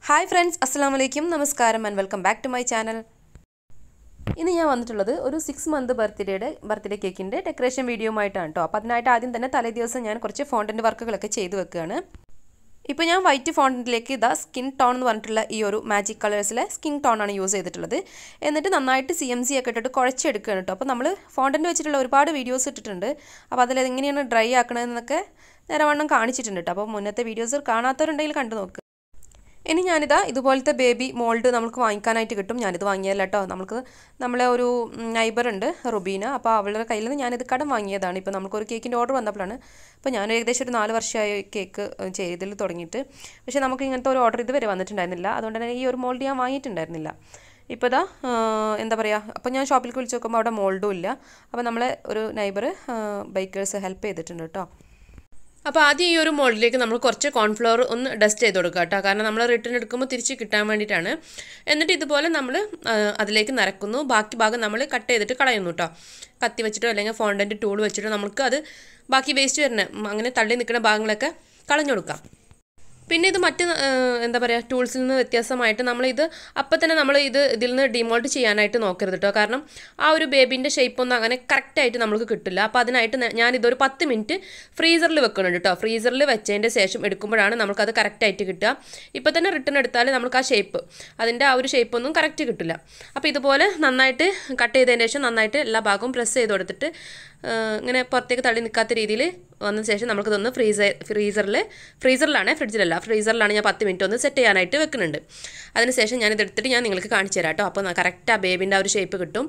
hi friends അസ്സാം വലൈക്കും നമസ്കാരം and welcome back to my channel ഇന്ന് ഞാൻ വന്നിട്ടുള്ളത് ഒരു സിക്സ് മന്ത് ബർത്ത്ഡേയുടെ ബർത്ത്ഡേ കേക്കിൻ്റെ ഡെക്കറേഷൻ വീഡിയോയുമായിട്ടാണ് കേട്ടോ അപ്പോൾ അതിനായിട്ട് ആദ്യം തന്നെ തലേ ദിവസം ഞാൻ കുറച്ച് ഫോണ്ടൻ്റ് വർക്കുകളൊക്കെ ചെയ്തു വെക്കുകയാണ് ഇപ്പോൾ ഞാൻ വൈറ്റ് ഫോണ്ടിലേക്ക് ഇതാ സ്കിൻ ടോൺ എന്ന് പറഞ്ഞിട്ടുള്ള ഈ ഒരു മാജിക് കളേഴ്സിലെ സ്കിൻ ടോൺ ആണ് യൂസ് ചെയ്തിട്ടുള്ളത് എന്നിട്ട് നന്നായിട്ട് സി എം സി ഒക്കെ ഇട്ടിട്ട് കുഴച്ചെടുക്കുകയാണ് കേട്ടോ അപ്പോൾ നമ്മൾ ഫോണ്ടൻ്റ് വെച്ചിട്ടുള്ള ഒരുപാട് വീഡിയോസ് ഇട്ടിട്ടുണ്ട് അപ്പോൾ അതിൽ എങ്ങനെയാണ് ഡ്രൈ ആക്കണമെന്നൊക്കെ നേരവണ്ണം കാണിച്ചിട്ടുണ്ട് കേട്ടോ അപ്പോൾ മുന്നത്തെ വീഡിയോസ് കാണാത്തവരുണ്ടെങ്കിൽ കണ്ടു നോക്ക് ഇനി ഞാനിതാ ഇതുപോലത്തെ ബേബി മോൾഡ് നമുക്ക് വാങ്ങിക്കാനായിട്ട് കിട്ടും ഞാനിത് വാങ്ങിയല്ല കേട്ടോ നമുക്ക് നമ്മളെ ഒരു നൈബർ ഉണ്ട് റുബീന അപ്പോൾ അവളുടെ കയ്യിൽ നിന്ന് ഞാനിത് കടം വാങ്ങിയതാണ് ഇപ്പോൾ നമുക്കൊരു കേക്കിൻ്റെ ഓർഡർ വന്നപ്പോഴാണ് അപ്പോൾ ഞാൻ ഏകദേശം ഒരു നാല് വർഷമായി കേക്ക് ചെയ്തതിൽ തുടങ്ങിയിട്ട് പക്ഷേ നമുക്ക് ഇങ്ങനത്തെ ഒരു ഓർഡർ ഇതുവരെ വന്നിട്ടുണ്ടായിരുന്നില്ല അതുകൊണ്ട് തന്നെ ഈ ഒരു മോൾഡ് ഞാൻ വാങ്ങിയിട്ടുണ്ടായിരുന്നില്ല ഇപ്പോൾ ഇതാ എന്താ പറയുക അപ്പോൾ ഞാൻ ഷോപ്പിലേക്ക് വിളിച്ച് നോക്കുമ്പോൾ അവിടെ മോൾഡും ഇല്ല അപ്പോൾ നമ്മളെ ഒരു നൈബർ ബൈക്കേഴ്സ് ഹെൽപ്പ് ചെയ്തിട്ടുണ്ട് കേട്ടോ അപ്പോൾ ആദ്യം ഈ ഒരു മോൾഡിലേക്ക് നമ്മൾ കുറച്ച് കോൺഫ്ലവർ ഒന്ന് ഡസ്റ്റ് ചെയ്ത് കൊടുക്കുക കേട്ടോ കാരണം നമ്മൾ റിട്ടേൺ എടുക്കുമ്പോൾ തിരിച്ച് കിട്ടാൻ വേണ്ടിയിട്ടാണ് എന്നിട്ട് ഇതുപോലെ നമ്മൾ അതിലേക്ക് നിറക്കുന്നു ബാക്കി ഭാഗം നമ്മൾ കട്ട് ചെയ്തിട്ട് കളയുന്നു കേട്ടോ കത്തി വെച്ചിട്ടോ അല്ലെങ്കിൽ ഫോണ്ടൻറ്റ് ടൂൾ വെച്ചിട്ടോ നമുക്ക് അത് ബാക്കി വേസ്റ്റ് വരുന്ന അങ്ങനെ തള്ളി നിൽക്കുന്ന ഭാഗങ്ങളൊക്കെ കളഞ്ഞു കൊടുക്കാം പിന്നെ ഇത് മറ്റ് എന്താ പറയുക ടൂൾസിൽ നിന്ന് വ്യത്യാസമായിട്ട് നമ്മളിത് അപ്പം തന്നെ നമ്മൾ ഇത് ഇതിൽ നിന്ന് ഡിമോൾട്ട് ചെയ്യാനായിട്ട് നോക്കരുത് കേട്ടോ കാരണം ആ ഒരു ബേബിൻ്റെ ഷേപ്പ് ഒന്നും അങ്ങനെ കറക്റ്റായിട്ട് നമുക്ക് കിട്ടില്ല അപ്പോൾ അതിനായിട്ട് ഞാനിതൊരു പത്ത് മിനിറ്റ് ഫ്രീസറിൽ വെക്കുന്നുണ്ട് കേട്ടോ ഫ്രീസറിൽ വെച്ചതിൻ്റെ ശേഷം എടുക്കുമ്പോഴാണ് നമുക്കത് കറക്റ്റായിട്ട് കിട്ടുക ഇപ്പോൾ തന്നെ റിട്ടേൺ എടുത്താൽ നമുക്ക് ആ ഷേപ്പ് അതിൻ്റെ ആ ഒരു ഷേപ്പ് ഒന്നും കറക്റ്റ് കിട്ടില്ല അപ്പോൾ ഇതുപോലെ നന്നായിട്ട് കട്ട് ചെയ്തതിന് ശേഷം നന്നായിട്ട് എല്ലാ ഭാഗവും പ്രസ് ചെയ്ത് കൊടുത്തിട്ട് ഇങ്ങനെ പുറത്തേക്ക് തള്ളി നിൽക്കാത്ത രീതിയിൽ വന്ന ശേഷം നമുക്കിതൊന്ന് ഫ്രീസർ ഫ്രീസറിൽ ഫ്രീസറിലാണ് ഫ്രിഡ്ജിലല്ല ഫ്രീസറിലാണ് ഞാൻ പത്ത് മിനിറ്റ് ഒന്ന് സെറ്റ് ചെയ്യാനായിട്ട് വെക്കുന്നുണ്ട് അതിനുശേഷം ഞാനിത് എടുത്തിട്ട് ഞാൻ നിങ്ങൾക്ക് കാണിച്ചു തരാം കേട്ടോ അപ്പോൾ കറക്റ്റ് ആ ബേബിൻ്റെ ആ ഒരു ഷേപ്പ് കിട്ടും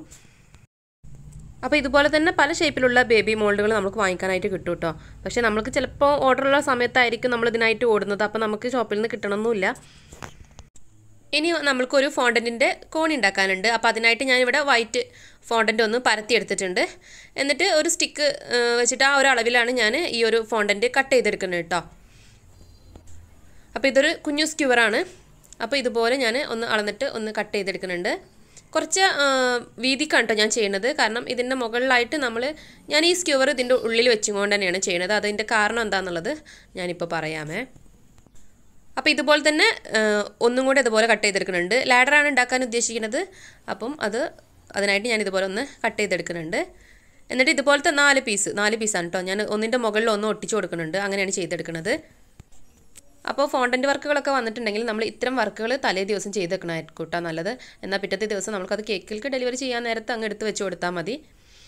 അപ്പോൾ ഇതുപോലെ തന്നെ പല ഷേപ്പിലുള്ള ബേബി മോൾഡുകൾ നമുക്ക് വാങ്ങിക്കാനായിട്ട് കിട്ടും കേട്ടോ പക്ഷേ നമുക്ക് ചിലപ്പോൾ ഓർഡറുള്ള സമയത്തായിരിക്കും നമ്മൾ ഇതിനായിട്ട് ഓടുന്നത് അപ്പോൾ നമുക്ക് ഷോപ്പിൽ നിന്ന് കിട്ടണമെന്നില്ല ഇനി നമ്മൾക്കൊരു ഫോണ്ടൻറ്റിൻ്റെ കോണി ഉണ്ടാക്കാനുണ്ട് അപ്പോൾ അതിനായിട്ട് ഞാനിവിടെ വൈറ്റ് ഫോണ്ടൻ്റ് ഒന്ന് പരത്തി എടുത്തിട്ടുണ്ട് എന്നിട്ട് ഒരു സ്റ്റിക്ക് വെച്ചിട്ട് ആ ഒരു അളവിലാണ് ഞാൻ ഈ ഒരു ഫോണ്ടൻറ്റ് കട്ട് ചെയ്തെടുക്കുന്നത് കേട്ടോ അപ്പോൾ ഇതൊരു കുഞ്ഞു സ്ക്യൂവറാണ് അപ്പോൾ ഇതുപോലെ ഞാൻ ഒന്ന് അളന്നിട്ട് ഒന്ന് കട്ട് ചെയ്തെടുക്കുന്നുണ്ട് കുറച്ച് വീതിക്കാണ് കേട്ടോ ഞാൻ ചെയ്യുന്നത് കാരണം ഇതിൻ്റെ മുകളിലായിട്ട് നമ്മൾ ഞാൻ ഈ സ്ക്യൂവർ ഇതിൻ്റെ ഉള്ളിൽ വെച്ചുകൊണ്ട് തന്നെയാണ് ചെയ്യുന്നത് അതിൻ്റെ കാരണം എന്താണെന്നുള്ളത് ഞാനിപ്പോൾ പറയാമേ അപ്പോൾ ഇതുപോലെ തന്നെ ഒന്നും കൂടെ ഇതുപോലെ കട്ട് ചെയ്തെടുക്കുന്നുണ്ട് ലാഡറാണ് ഉണ്ടാക്കാൻ ഉദ്ദേശിക്കുന്നത് അപ്പം അത് അതിനായിട്ട് ഞാൻ ഇതുപോലെ ഒന്ന് കട്ട് ചെയ്തെടുക്കുന്നുണ്ട് എന്നിട്ട് ഇതുപോലത്തെ നാല് പീസ് നാല് പീസാണ് കേട്ടോ ഞാൻ ഒന്നിൻ്റെ മുകളിൽ ഒന്ന് ഒട്ടിച്ചു കൊടുക്കുന്നുണ്ട് അങ്ങനെയാണ് ചെയ്തെടുക്കുന്നത് അപ്പോൾ ഫോണ്ടൻറ്റ് വർക്കുകളൊക്കെ വന്നിട്ടുണ്ടെങ്കിൽ നമ്മൾ ഇത്തരം വർക്കുകൾ തലേ ദിവസം ചെയ്തെടുക്കണമായിരിക്കും കേട്ടോ നല്ലത് എന്നാൽ പിറ്റത്തെ ദിവസം നമുക്കത് കേക്കിലേക്ക് ഡെലിവറി ചെയ്യാൻ നേരത്ത് അങ്ങ് എടുത്ത് വെച്ച് കൊടുത്താൽ മതി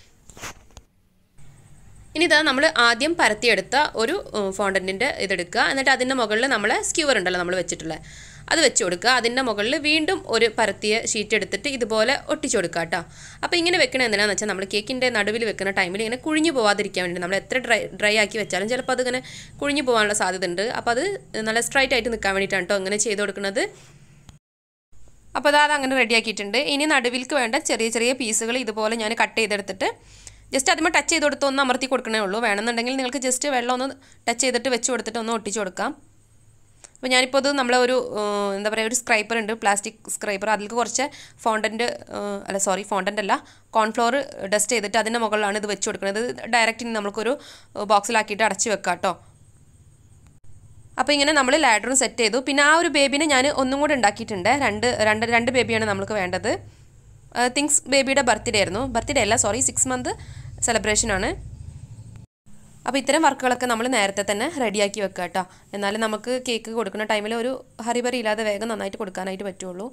ഇനി ഇതാ നമ്മൾ ആദ്യം പരത്തിയെടുത്ത ഒരു ഫോണ്ടൻറ്റിൻ്റെ ഇതെടുക്കുക എന്നിട്ട് അതിൻ്റെ മുകളിൽ നമ്മൾ സ്ക്യൂവർ ഉണ്ടല്ലോ നമ്മൾ വെച്ചിട്ടുള്ളത് അത് വെച്ച് കൊടുക്കുക അതിൻ്റെ മുകളിൽ വീണ്ടും ഒരു പരത്തിയ ഷീറ്റ് എടുത്തിട്ട് ഇതുപോലെ ഒട്ടിച്ചു കൊടുക്കുക കേട്ടോ അപ്പോൾ ഇങ്ങനെ വെക്കണത് എന്തിനാണെന്ന് വെച്ചാൽ നമ്മൾ കേക്കിൻ്റെ നടുവിൽ വെക്കുന്ന ടൈമിൽ ഇങ്ങനെ കുഴിഞ്ഞു പോവാതിരിക്കാൻ വേണ്ടി നമ്മൾ എത്ര ഡ്രൈ ഡ്രൈ ആക്കി വെച്ചാലും ചിലപ്പോൾ അതിങ്ങനെ കുഴിഞ്ഞു പോകാനുള്ള സാധ്യത ഉണ്ട് അപ്പോൾ അത് നല്ല സ്ട്രൈറ്റ് ആയിട്ട് നിൽക്കാൻ വേണ്ടിയിട്ടാണ് കേട്ടോ അങ്ങനെ ചെയ്ത് കൊടുക്കുന്നത് അപ്പോൾ അതാത് അങ്ങനെ റെഡിയാക്കിയിട്ടുണ്ട് ഇനി നടുവിൽക്ക് വേണ്ട ചെറിയ ചെറിയ പീസുകൾ ഇതുപോലെ ഞാൻ കട്ട് ചെയ്തെടുത്തിട്ട് ജസ്റ്റ് അതിമ ടച്ച് ചെയ്ത് കൊടുത്ത് ഒന്ന് അമർത്തി കൊടുക്കണേ ഉള്ളൂ വേണമെന്നുണ്ടെങ്കിൽ നിങ്ങൾക്ക് ജസ്റ്റ് വെള്ളം ഒന്ന് ടച്ച് ചെയ്തിട്ട് വെച്ച് കൊടുത്തിട്ട് ഒന്ന് ഒട്ടിച്ച് കൊടുക്കാം അപ്പോൾ ഞാനിപ്പോൾ ഇത് നമ്മളെ ഒരു എന്താ പറയുക ഒരു സ്ക്രൈപ്പർ ഉണ്ട് പ്ലാസ്റ്റിക് സ്ക്രൈപ്പർ അതിലേക്ക് കുറച്ച് ഫോണ്ടൻറ്റ് അല്ല സോറി ഫോണ്ടൻ്റ് അല്ല കോൺഫ്ലോർ ഡസ്റ്റ് ചെയ്തിട്ട് അതിൻ്റെ മുകളിലാണ് ഇത് വെച്ച് കൊടുക്കുന്നത് ഡയറക്റ്റ് നമുക്കൊരു ബോക്സിലാക്കിയിട്ട് അടച്ച് വെക്കാം കേട്ടോ അപ്പോൾ ഇങ്ങനെ നമ്മൾ ലാഡറും സെറ്റ് ചെയ്തു പിന്നെ ആ ഒരു ബേബിനെ ഞാൻ ഒന്നും കൂടെ ഉണ്ടാക്കിയിട്ടുണ്ട് രണ്ട് രണ്ട് രണ്ട് ബേബിയാണ് നമുക്ക് വേണ്ടത് തിങ്സ് ബേബിയുടെ ബർത്ത്ഡേ ആയിരുന്നു ബർത്ത്ഡേ അല്ല സോറി സിക്സ് മന്ത് സെലിബ്രേഷനാണ് അപ്പോൾ ഇത്തരം വർക്കുകളൊക്കെ നമ്മൾ നേരത്തെ തന്നെ റെഡിയാക്കി വെക്കുക കേട്ടോ എന്നാലും നമുക്ക് കേക്ക് കൊടുക്കുന്ന ടൈമിൽ ഒരു ഹറിബറി ഇല്ലാതെ വേഗം നന്നായിട്ട് കൊടുക്കാനായിട്ട് പറ്റുള്ളൂ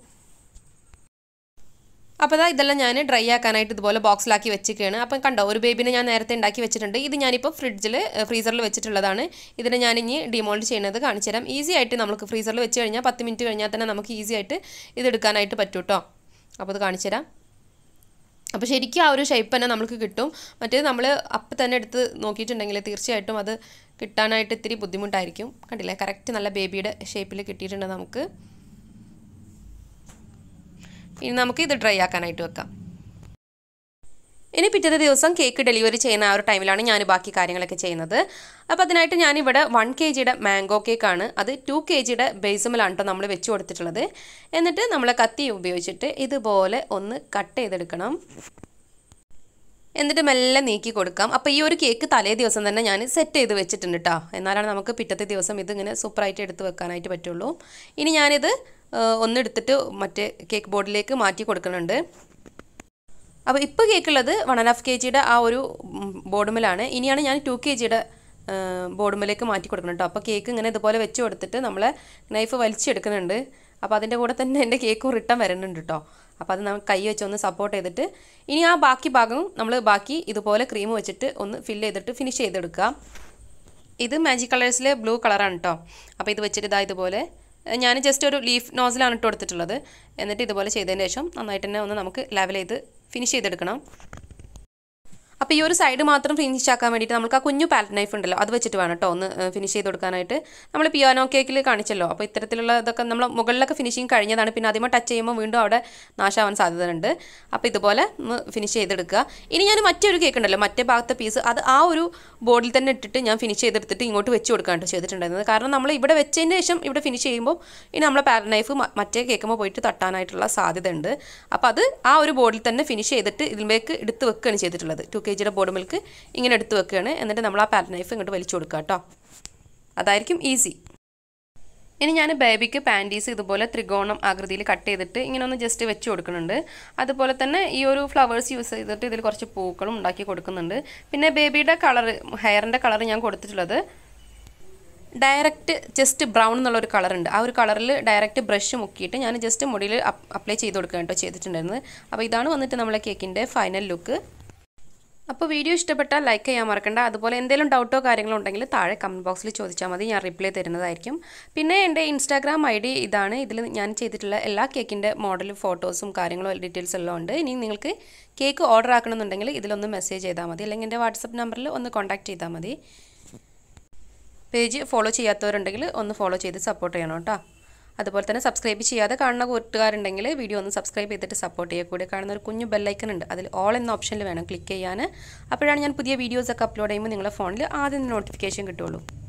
അപ്പോൾ അതാ ഇതെല്ലാം ഞാൻ ഡ്രൈ ആക്കാനായിട്ട് ഇതുപോലെ ബോക്സിലാക്കി വെച്ചിരിക്കുകയാണ് അപ്പം കണ്ടോ ഒരു ബേബിനെ ഞാൻ നേരത്തെ ഉണ്ടാക്കി വെച്ചിട്ടുണ്ട് ഇത് ഞാനിപ്പോൾ ഫ്രിഡ്ജിൽ ഫ്രീസറിൽ വെച്ചിട്ടുള്ളതാണ് ഇതിനെ ഞാൻ ഇനി ഡിമോൾഡ് ചെയ്യുന്നത് കാണിച്ചു തരാം ഈസി ആയിട്ട് നമുക്ക് ഫ്രീസറിൽ വെച്ച് കഴിഞ്ഞാൽ പത്ത് മിനിറ്റ് കഴിഞ്ഞാൽ തന്നെ നമുക്ക് ഈസി ആയിട്ട് ഇത് എടുക്കാനായിട്ട് പറ്റും കേട്ടോ അപ്പോൾ അത് കാണിച്ചു തരാം അപ്പോൾ ശരിക്കും ആ ഒരു ഷേപ്പ് തന്നെ നമുക്ക് കിട്ടും മറ്റേത് നമ്മൾ അപ്പം തന്നെ എടുത്ത് നോക്കിയിട്ടുണ്ടെങ്കിൽ തീർച്ചയായിട്ടും അത് കിട്ടാനായിട്ട് ഇത്തിരി ബുദ്ധിമുട്ടായിരിക്കും കണ്ടില്ലേ കറക്റ്റ് നല്ല ബേബിയുടെ ഷേപ്പിൽ കിട്ടിയിട്ടുണ്ട് നമുക്ക് ഇനി നമുക്ക് ഇത് ഡ്രൈ ആക്കാനായിട്ട് വെക്കാം ഇനി പിറ്റത്തെ ദിവസം കേക്ക് ഡെലിവറി ചെയ്യുന്ന ആ ഒരു ടൈമിലാണ് ഞാൻ ബാക്കി കാര്യങ്ങളൊക്കെ ചെയ്യുന്നത് അപ്പോൾ അതിനായിട്ട് ഞാനിവിടെ വൺ കെ ജിയുടെ മാംഗോ കേക്കാണ് അത് ടു കെ ജിയുടെ ബേസുമലാണ് കേട്ടോ നമ്മൾ വെച്ച് കൊടുത്തിട്ടുള്ളത് എന്നിട്ട് നമ്മൾ കത്തി ഉപയോഗിച്ചിട്ട് ഇതുപോലെ ഒന്ന് കട്ട് ചെയ്തെടുക്കണം എന്നിട്ട് മെല്ലെ നീക്കി കൊടുക്കാം അപ്പോൾ ഈ ഒരു കേക്ക് തലേ ദിവസം തന്നെ ഞാൻ സെറ്റ് ചെയ്ത് വെച്ചിട്ടുണ്ട് കേട്ടോ എന്നാലാണ് നമുക്ക് പിറ്റത്തെ ദിവസം ഇതിങ്ങനെ സൂപ്പറായിട്ട് എടുത്ത് വെക്കാനായിട്ട് പറ്റുള്ളൂ ഇനി ഞാനിത് ഒന്നെടുത്തിട്ട് മറ്റേ കേക്ക് ബോർഡിലേക്ക് മാറ്റി കൊടുക്കുന്നുണ്ട് അപ്പോൾ ഇപ്പോൾ കേക്കുള്ളത് വൺ ആൻഡ് ഹാഫ് കെ ജിയുടെ ആ ഒരു ബോർഡുമിലാണ് ഇനിയാണ് ഞാൻ ടു കെ ജിയുടെ ബോർഡുമിലേക്ക് മാറ്റി കൊടുക്കണം കേട്ടോ അപ്പോൾ കേക്ക് ഇങ്ങനെ ഇതുപോലെ വെച്ച് കൊടുത്തിട്ട് നമ്മൾ നൈഫ് വലിച്ചെടുക്കുന്നുണ്ട് അപ്പോൾ അതിൻ്റെ കൂടെ തന്നെ എൻ്റെ കേക്കും റിട്ടേൺ വരുന്നുണ്ട് കേട്ടോ അപ്പോൾ അത് നമ്മൾ കൈ വെച്ച് ഒന്ന് സപ്പോർട്ട് ചെയ്തിട്ട് ഇനി ആ ബാക്കി ഭാഗം നമ്മൾ ബാക്കി ഇതുപോലെ ക്രീം വെച്ചിട്ട് ഒന്ന് ഫില്ല് ചെയ്തിട്ട് ഫിനിഷ് ചെയ്തെടുക്കുക ഇത് മാജിക് കളേഴ്സിലെ ബ്ലൂ കളറാണ് കേട്ടോ അപ്പോൾ ഇത് വെച്ചിട്ട് ഇതാ ഇതുപോലെ ഞാൻ ജസ്റ്റ് ഒരു ലീഫ് നോസിലാണ് ഇട്ട് കൊടുത്തിട്ടുള്ളത് എന്നിട്ട് ഇതുപോലെ ചെയ്തതിന് ശേഷം നന്നായിട്ട് തന്നെ ഒന്ന് നമുക്ക് ലെവൽ ചെയ്ത് ഫിനിഷ് ചെയ്തെടുക്കണം അപ്പോൾ ഈ ഒരു സൈഡ് മാത്രം ഫിനിഷ് ആക്കാൻ വേണ്ടിയിട്ട് നമുക്ക് ആ കുഞ്ഞു പാലറ്റ് നൈഫ് ഉണ്ടല്ലോ അത് വെച്ചിട്ട് വേണം കേട്ടോ ഒന്ന് ഫിനിഷ് ചെയ്ത് കൊടുക്കാനായിട്ട് നമ്മൾ പിയാനോ കേക്കിൽ കാണിച്ചല്ലോ അപ്പോൾ ഇത്തരത്തിലുള്ള ഇതൊക്കെ നമ്മൾ മുകളിലൊക്കെ ഫിനിഷിങ് കഴിഞ്ഞതാണ് പിന്നെ അതിമ ടച്ച് ചെയ്യുമ്പോൾ വീണ്ടും അവിടെ നാശാവാൻ സാധ്യതയുണ്ട് അപ്പോൾ ഇതുപോലെ ഒന്ന് ഫിനിഷ് ചെയ്തെടുക്കുക ഇനി ഞാൻ മറ്റൊരു കേക്ക് ഉണ്ടല്ലോ മറ്റേ ഭാഗത്തെ പീസ് അത് ആ ഒരു ബോർഡിൽ തന്നെ ഇട്ടിട്ട് ഞാൻ ഫിനിഷ് ചെയ്തെടുത്തിട്ട് ഇങ്ങോട്ട് വെച്ച് കൊടുക്കാനായിട്ട് ചെയ്തിട്ടുണ്ടായിരുന്നത് കാരണം നമ്മൾ ഇവിടെ വെച്ചതിന് ശേഷം ഇവിടെ ഫിനിഷ് ചെയ്യുമ്പോൾ ഇനി നമ്മളെ പാരൻ നൈഫ് മറ്റേ കേക്കുമ്പോൾ പോയിട്ട് തട്ടാനായിട്ടുള്ള സാധ്യത ഉണ്ട് അപ്പോൾ അത് ആ ഒരു ബോർഡിൽ തന്നെ ഫിനിഷ് ചെയ്തിട്ട് ഇതിലേക്ക് എടുത്ത് വെക്കുകയാണ് ചെയ്തിട്ടുള്ളത് ടു കെ ജിയുടെ ബോർഡ് മിൽക്ക് ഇങ്ങനെ എടുത്ത് വെക്കുകയാണ് എന്നിട്ട് നമ്മൾ ആ പാരൻ നൈഫ് ഇങ്ങോട്ട് വലിച്ചു കൊടുക്കുക കേട്ടോ അതായിരിക്കും ഈസി ഇനി ഞാൻ ബേബിക്ക് പാൻറ്റീസ് ഇതുപോലെ ത്രികോണം ആകൃതിയിൽ കട്ട് ചെയ്തിട്ട് ഇങ്ങനെ ഒന്ന് ജസ്റ്റ് വെച്ച് കൊടുക്കുന്നുണ്ട് അതുപോലെ തന്നെ ഈ ഒരു ഫ്ലവേഴ്സ് യൂസ് ചെയ്തിട്ട് ഇതിൽ കുറച്ച് പൂക്കളും ഉണ്ടാക്കി കൊടുക്കുന്നുണ്ട് പിന്നെ ബേബിയുടെ കളർ ഹെയറിൻ്റെ കളർ ഞാൻ കൊടുത്തിട്ടുള്ളത് ഡയറക്റ്റ് ജസ്റ്റ് ബ്രൗൺ എന്നുള്ളൊരു കളറുണ്ട് ആ ഒരു കളറിൽ ഡയറക്റ്റ് ബ്രഷ് മുക്കിയിട്ട് ഞാൻ ജസ്റ്റ് മുടിയിൽ അപ്ലൈ ചെയ്ത് കൊടുക്കുക കേട്ടോ ചെയ്തിട്ടുണ്ടായിരുന്നത് അപ്പോൾ ഇതാണ് വന്നിട്ട് നമ്മളെ കേക്കിൻ്റെ ഫൈനൽ ലുക്ക് അപ്പോൾ വീഡിയോ ഇഷ്ടപ്പെട്ടാൽ ലൈക്ക് ചെയ്യാൻ മറക്കണ്ട അതുപോലെ എന്തെങ്കിലും ഡൗട്ടോ കാര്യങ്ങളോ ഉണ്ടെങ്കിൽ താഴെ കമൻറ്റ് ബോക്സിൽ ചോദിച്ചാൽ മതി ഞാൻ റിപ്ലൈ തരുന്നതായിരിക്കും പിന്നെ എൻ്റെ ഇൻസ്റ്റാഗ്രാം ഐ ഡി ഇതാണ് ഇതിൽ ഞാൻ ചെയ്തിട്ടുള്ള എല്ലാ കേക്കിൻ്റെ മോഡലും ഫോട്ടോസും കാര്യങ്ങളും ഡീറ്റെയിൽസ് എല്ലാം ഉണ്ട് ഇനി നിങ്ങൾക്ക് കേക്ക് ഓർഡർ ആക്കണമെന്നുണ്ടെങ്കിൽ ഇതിലൊന്ന് മെസ്സേജ് ചെയ്താൽ മതി അല്ലെങ്കിൽ എൻ്റെ വാട്സപ്പ് നമ്പറിൽ ഒന്ന് കോൺടാക്റ്റ് ചെയ്താൽ മതി പേജ് ഫോളോ ചെയ്യാത്തവരുണ്ടെങ്കിൽ ഒന്ന് ഫോളോ ചെയ്ത് സപ്പോർട്ട് ചെയ്യണം കേട്ടോ അതുപോലെ തന്നെ സബ്സ്ക്രൈബ് ചെയ്യാതെ കാണുന്ന കൂട്ടുകാരുണ്ടെങ്കിൽ വീഡിയോ ഒന്ന് സബ്സ്ക്രൈബ് ചെയ്തിട്ട് സപ്പോർട്ട് ചെയ്യുക കൂടെ കാണുന്ന ഒരു കുഞ്ഞു ബെല്ലൈക്കൺ ഉണ്ട് അതിൽ ഓൾ എന്ന ഓപ്ഷനിൽ വേണം ക്ലിക്ക് ചെയ്യാൻ അപ്പോഴാണ് ഞാൻ പുതിയ വീഡിയോസൊക്കെ അപ്ലോഡ് ചെയ്യുമ്പോൾ നിങ്ങളുടെ ഫോണിൽ ആദ്യം നോട്ടിഫിക്കേഷൻ കിട്ടുള്ളൂ